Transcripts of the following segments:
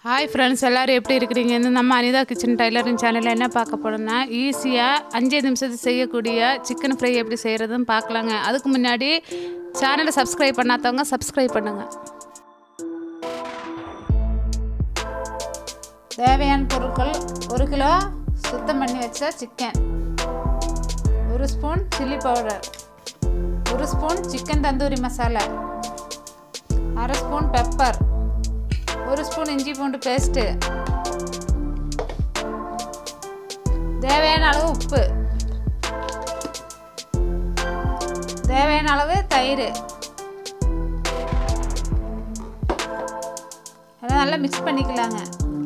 hi friends எல்லோரும் எப்படி இருக்கிறீங்க இந்த நம்ம அனிதா கிச்சன் டைலரிங் சேனலில் என்ன பார்க்க போகிறோம்னா ஈஸியாக அஞ்சே நிமிஷத்துக்கு செய்யக்கூடிய சிக்கன் ஃப்ரை எப்படி செய்கிறதுன்னு பார்க்கலாங்க அதுக்கு முன்னாடி சேனலை சப்ஸ்கிரைப் பண்ணாதவங்க சப்ஸ்கிரைப் பண்ணுங்கள் தேவையான பொருட்கள் ஒரு கிலோ சுத்தம் பண்ணி வச்ச சிக்கன் ஒரு ஸ்பூன் சில்லி பவுடர் ஒரு ஸ்பூன் சிக்கன் தந்தூரி மசாலா அரை ஸ்பூன் பெப்பர் ஒரு ஸ்பூன் இஞ்சி பூண்டு பேஸ்ட்டு தேவையான அளவு உப்பு தேவையான அளவு தயிர் எல்லாம் நல்லா மிக்ஸ் பண்ணிக்கலாங்க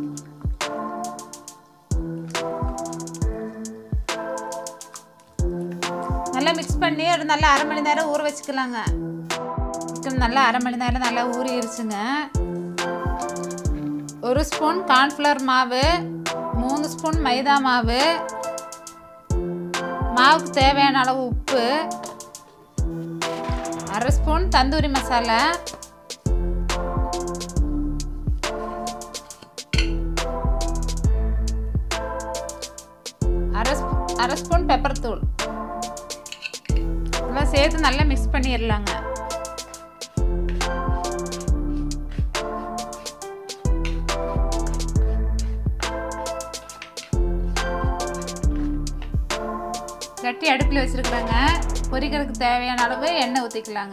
நல்லா மிக்ஸ் பண்ணி ஒரு நல்லா அரை மணி நேரம் ஊற வச்சுக்கலாங்க சிக்கன் நல்லா அரை மணி நேரம் நல்லா ஊறிடுச்சுங்க ஒரு ஸ்பூன் கார்ன்ஃப்ளவர் மாவு மூணு ஸ்பூன் மைதா மாவு மாவுக்கு தேவையான அளவு உப்பு அரை ஸ்பூன் தந்தூரி மசாலா அரை ஸ்பூ- அரை ஸ்பூன் பெப்பர் தூள் இதெல்லாம் சேர்த்து நல்லா மிக்ஸ் பண்ணிடலாங்க சட்டி அடுப்பில் வச்சுருக்குறாங்க பொரிக்கிறதுக்கு தேவையான அளவு எண்ணெய் ஊற்றிக்கலாங்க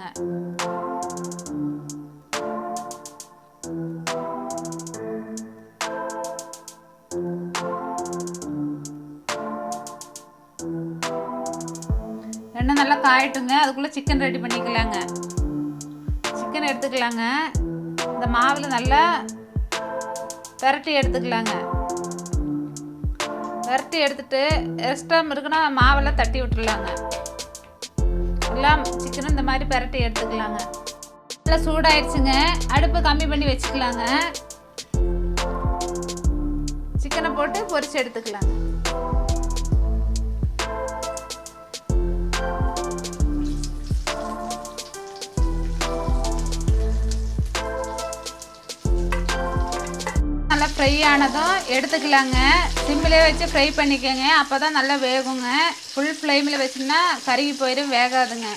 எண்ணெய் நல்லா காயட்டுங்க அதுக்குள்ளே சிக்கன் ரெடி பண்ணிக்கலாங்க சிக்கன் எடுத்துக்கலாங்க இந்த மாவில் நல்லா பெரட்டி எடுத்துக்கலாங்க விரட்டி எடுத்துட்டு எக்ஸ்ட்ரா இருக்குன்னா மாவெல்லாம் தட்டி விட்டுறலாங்க எல்லாம் சிக்கனும் இந்த மாதிரி பெரட்டி எடுத்துக்கலாங்க நல்லா சூடாயிடுச்சுங்க அடுப்பு கம்மி பண்ணி வச்சுக்கலாங்க சிக்கனை போட்டு பொரிச்சு எடுத்துக்கலாங்க நல்லா ஃப்ரை ஆனதும் எடுத்துக்கலாங்க சிம்பிளே வச்சு ஃப்ரை பண்ணிக்கோங்க அப்போ தான் நல்லா வேகுங்க ஃபுல் ஃப்ளேமில் வச்சிங்கன்னா கருகி போயிடும் வேகாதுங்க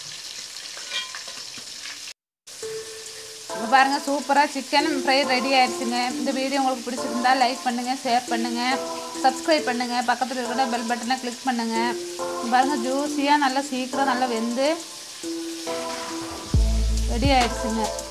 இங்க பாருங்க சூப்பராக சிக்கன் ஃப்ரை ரெடி ஆயிடுச்சுங்க இந்த வீடியோ உங்களுக்கு பிடிச்சிருந்தா லைக் பண்ணுங்கள் ஷேர் பண்ணுங்கள் சப்ஸ்கிரைப் பண்ணுங்கள் பக்கத்தில் இருக்கிற பெல் பட்டனை கிளிக் பண்ணுங்கள் இங்க பாருங்க ஜூஸியாக நல்லா சீக்கிரம் நல்லா வெந்து ரெடி ஆயிடுச்சுங்க